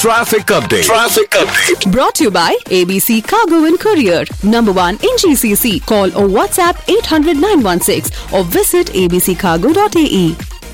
Traffic update. Traffic update. Brought to you by ABC Cargo and Courier. Number one in GCC. Call or WhatsApp 800 916 or visit abccargo.ae.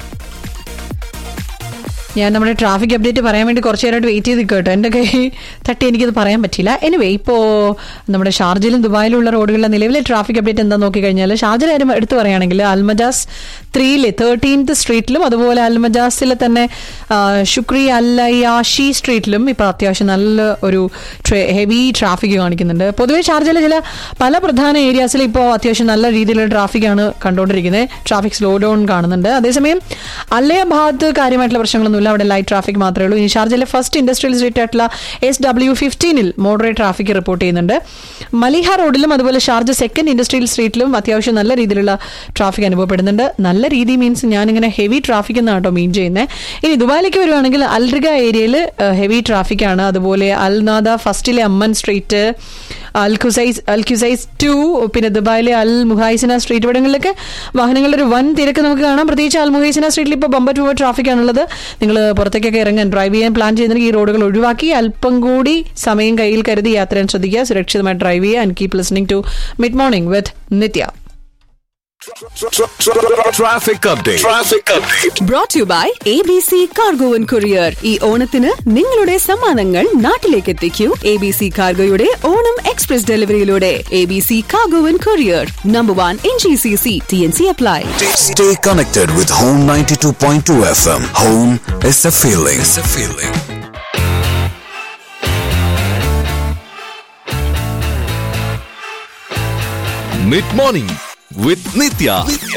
ഞാൻ നമ്മുടെ traffic update പറയാൻ വേണ്ടി കുറച്ച് നേരമായിട്ട് wait ചെയ്ത് കേട്ടോ എൻ്റെ കൈ തട്ടി എനിക്കത് പറയാൻ പറ്റില്ല എനിവേ ഇപ്പോൾ നമ്മുടെ ഷാർജയിലും ദുബായിലുള്ള റോഡുകളിലെ നിലവിലെ ട്രാഫിക് അപ്ഡേറ്റ് എന്താ നോക്കിക്കഴിഞ്ഞാൽ ഷാർജയിൽ കാര്യം എടുത്തു പറയുകയാണെങ്കിൽ അൽമജാസ് ത്രീയിലെ തേർട്ടീൻത്ത് സ്ട്രീറ്റിലും അതുപോലെ അൽമജാസിലെ തന്നെ ആ, ശുക്രി അല്ലയാഷി സ്ട്രീറ്റിലും ഇപ്പോൾ അത്യാവശ്യം നല്ല ഒരു ഹെവി ട്രാഫിക് കാണിക്കുന്നുണ്ട് പൊതുവേ ഷാർജയിലെ ചില പല പ്രധാന ഏരിയാസിൽ ഇപ്പോൾ അത്യാവശ്യം നല്ല രീതിയിലുള്ള ട്രാഫിക്കാണ് കണ്ടുകൊണ്ടിരിക്കുന്നത് ട്രാഫിക് സ്ലോ ഡൗൺ കാണുന്നുണ്ട് അതേസമയം അല്ലയ ഭാഗത്ത് കാര്യമായിട്ടുള്ള പ്രശ്നങ്ങളൊന്നുമില്ല അവിടെ ലൈറ്റ് ട്രാഫിക് മാത്രമേ ഉള്ളൂ ഇനി ഷാർജയിലെ ഫസ്റ്റ് ഇൻഡസ്ട്രിയൽ സ്ട്രീറ്റ് ആയിട്ടുള്ള എസ് ഡബ്ല്യു ഫിഫ്റ്റീനിൽ മോഡറേറ്റ് ട്രാഫിക് റിപ്പോർട്ട് ചെയ്യുന്നുണ്ട് മലിഹ റോഡിലും അതുപോലെ ഷാർജ സെക്കൻഡ് ഇൻഡസ്ട്രിയൽ സ്ട്രീറ്റിലും അത്യാവശ്യം നല്ല രീതിയിലുള്ള ട്രാഫിക് അനുഭവപ്പെടുന്നുണ്ട് നല്ല രീതി മീൻസ് ഞാനിങ്ങനെ ഹെവി ട്രാഫിക് എന്നാണ് കേട്ടോ മീൻ ചെയ്യുന്നത് ഇനി ദുബായിലേക്ക് വരുവാണെങ്കിൽ അൽറിഗ ഏരിയയിൽ ഹെവി ട്രാഫിക് ആണ് അതുപോലെ അൽനാദ ഫസ്റ്റിലെ Amman street Al Qusais Al Qusais two പിന്നെ ദുബായിലെ അൽ മുഹൈസിന സ്ട്രീറ്റ് ഇവിടങ്ങളിലൊക്കെ വാഹനങ്ങളുടെ ഒരു വൻ തിരക്ക് നമുക്ക് കാണാം പ്രത്യേകിച്ച് അൽ മുഹൈസിന സ്ട്രീറ്റിൽ ഇപ്പോൾ ബമ്പർ ടു ട്രാഫിക് ആണുള്ളത് നിങ്ങൾ പുറത്തേക്കൊക്കെ ഇറങ്ങാൻ ഡ്രൈവ് ചെയ്യാൻ പ്ലാൻ ചെയ്യുന്നെങ്കിൽ ഈ റോഡുകൾ ഒഴിവാക്കി അല്പം കൂടി സമയം കയ്യിൽ കരുതി യാത്ര ചെയ്യാൻ ശ്രദ്ധിക്കുക സുരക്ഷിതമായി ഡ്രൈവ് ചെയ്യുക and keep listening to mid morning with Nitya Tra- tra- Traffic update. Traffic update. Brought to you by ABC Cargo and Courier. ഈ ഓണത്തിന് നിങ്ങളുടെ സമ്മാനങ്ങൾ നാട്ടിലേക്ക് എത്തിക്കൂ എ ബി സി കാർഗോയുടെ ഓണം എക്സ്പ്രസ് ഡെലിവറിയിലൂടെ A B C cargo and courier number one in G C C T N C apply Stay, stay connected with Home 92.2 FM. Home is a feeling. It's a feeling. Mid morning with Nitya.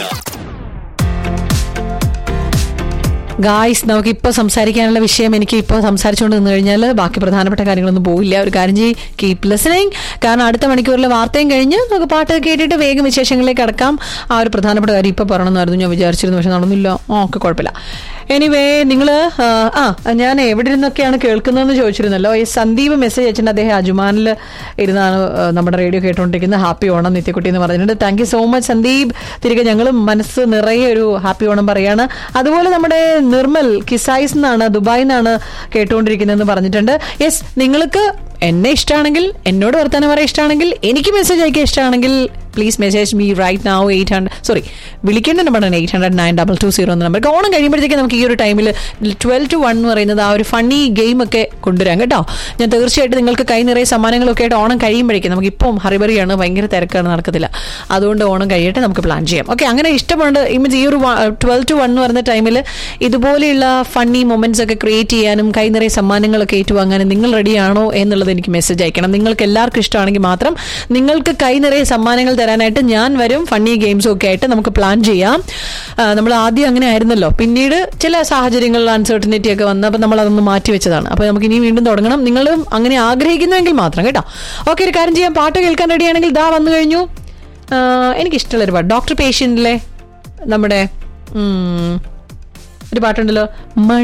Guys നമുക്ക് ഇപ്പോൾ സംസാരിക്കാനുള്ള വിഷയം എനിക്ക് ഇപ്പോൾ സംസാരിച്ചുകൊണ്ട് നിന്ന് കഴിഞ്ഞാൽ ബാക്കി പ്രധാനപ്പെട്ട കാര്യങ്ങളൊന്നും പോയില്ല ഒരു കാര്യം ചെയ്യും കീപ് ലിസണിങ് കാരണം അടുത്ത മണിക്കൂറിൽ വാർത്തയും കഴിഞ്ഞ് നമുക്ക് പാട്ട് കേട്ടിട്ട് വേഗം വിശേഷങ്ങളിലേക്ക് കടക്കാം ആ ഒരു പ്രധാനപ്പെട്ട കാര്യം ഇപ്പോൾ പറയണമെന്നായിരുന്നു ഞാൻ വിചാരിച്ചിരുന്നു പക്ഷെ നടന്നില്ല ആ ഒക്കെ കുഴപ്പമില്ല എനിവേ നിങ്ങൾ ആ ഞാൻ എവിടെ ഇരുന്നൊക്കെയാണ് കേൾക്കുന്നതെന്ന് ചോദിച്ചിരുന്നല്ലോ ഈ സന്ദീപ് മെസ്സേജ് അയച്ചിട്ടുണ്ട് അദ്ദേഹം അജുമാനിൽ ഇരുന്നാണ് ആ, നമ്മുടെ റേഡിയോ കേട്ടുകൊണ്ടിരിക്കുന്നത് ഹാപ്പി ഓണം നിത്യക്കുട്ടി എന്ന് പറഞ്ഞിട്ടുണ്ട് thank you so much Sandeep തിരികെ ഞങ്ങൾ മനസ്സ് നിറയെ ഒരു ഹാപ്പി ഓണം പറയാണ് അതുപോലെ നമ്മുടെ നിർമ്മൽ കിസായിസ് എന്നാണ് ദുബായിൽ നിന്നാണ് കേട്ടുകൊണ്ടിരിക്കുന്നതെന്ന് പറഞ്ഞിട്ടുണ്ട് യെസ് നിങ്ങൾക്ക് എന്നെ ഇഷ്ടമാണെങ്കിൽ എന്നോട് വർത്താനം പറയാൻ ഇഷ്ടമാണെങ്കിൽ എനിക്ക് മെസ്സേജ് അയക്കാൻ ഇഷ്ടമാണെങ്കിൽ please message me right now eight hundred sorry വിളിക്കേണ്ട നമ്പറാണ് eight hundred nine double two zero എന്ന നമ്പർ ഓണം കഴിയുമ്പോഴത്തേക്ക് നമുക്ക് ഈ ഒരു ടൈമിൽ ട്വൽവ് ടു വൺ എന്ന് പറയുന്നത് ആ ഒരു ഫണ്ണി ഗെയിം ഒക്കെ കൊണ്ടുവരാം കേട്ടോ ഞാൻ തീർച്ചയായിട്ടും നിങ്ങൾക്ക് കൈ നിറയെ സമ്മാനങ്ങളൊക്കെ ആയിട്ട് ഓണം കഴിയുമ്പോഴേക്കും നമുക്ക് ഇപ്പം ഹറിബറിയാണ് ഭയങ്കര തിരക്കാണ് നടക്കത്തില്ല അതുകൊണ്ട് ഓണം കഴിയട്ടെ നമുക്ക് പ്ലാൻ ചെയ്യാം ഓക്കെ അങ്ങനെ ഇഷ്ടമുണ്ട് ഇമേജ് ഈ ഒരു ട്വൽവ് ടു വൺ എന്ന് പറയുന്ന ടൈമിൽ ഇതുപോലെയുള്ള ഫണ്ണി മൊമെന്റ്സ് ഒക്കെ ക്രിയേറ്റ് ചെയ്യാനും കൈ നിറയെ സമ്മാനങ്ങളൊക്കെ ഏറ്റുവാങ്ങാനും നിങ്ങൾ റെഡിയാണോ എന്നുള്ളത് എനിക്ക് മെസ്സേജ് അയക്കണം നിങ്ങൾക്ക് എല്ലാവർക്കും ഇഷ്ടമാണെങ്കിൽ മാത്രം നിങ്ങൾക്ക് കൈ നിറയെ സമ്മാനങ്ങൾ തരാനായിട്ട് ഞാൻ വരും ഫണ്ണി ഗെയിംസും ഒക്കെ ആയിട്ട് നമുക്ക് പ്ലാൻ ചെയ്യാം ആ, നമ്മൾ ആദ്യം അങ്ങനെ ആയിരുന്നല്ലോ പിന്നീട് ചില സാഹചര്യങ്ങളിൽ അൺസർട്ടനിറ്റി ഒക്കെ വന്നപ്പോൾ നമ്മൾ അതൊന്ന് മാറ്റി വെച്ചതാണ് അപ്പോൾ നമുക്ക് ഇനി വീണ്ടും തുടങ്ങണം നിങ്ങളും അങ്ങനെ ആഗ്രഹിക്കുന്നുവെങ്കിൽ മാത്രം കേട്ടോ ഓക്കെ ഒരു കാര്യം ചെയ്യാം പാട്ട് കേൾക്കാൻ റെഡിയാണെങ്കിൽ ദാ വന്നു കഴിഞ്ഞു ആ, എനിക്കിഷ്ടമുള്ളൊരു പാട്ട് ഡോക്ടർ പേഷ്യൻറ്റിലെ നമ്മുടെ ഉം, ഒരു പാട്ടുണ്ടല്ലോ മഴ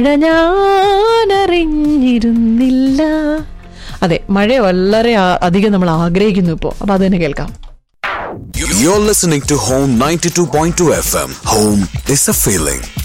ഞാനറിഞ്ഞിരുന്നില്ല അതെ മഴ വളരെ ആ- അധികം നമ്മൾ ആഗ്രഹിക്കുന്നു ഇപ്പോൾ അപ്പൊ അത് തന്നെ കേൾക്കാം You're listening to Home 92.2 FM. Home is a feeling.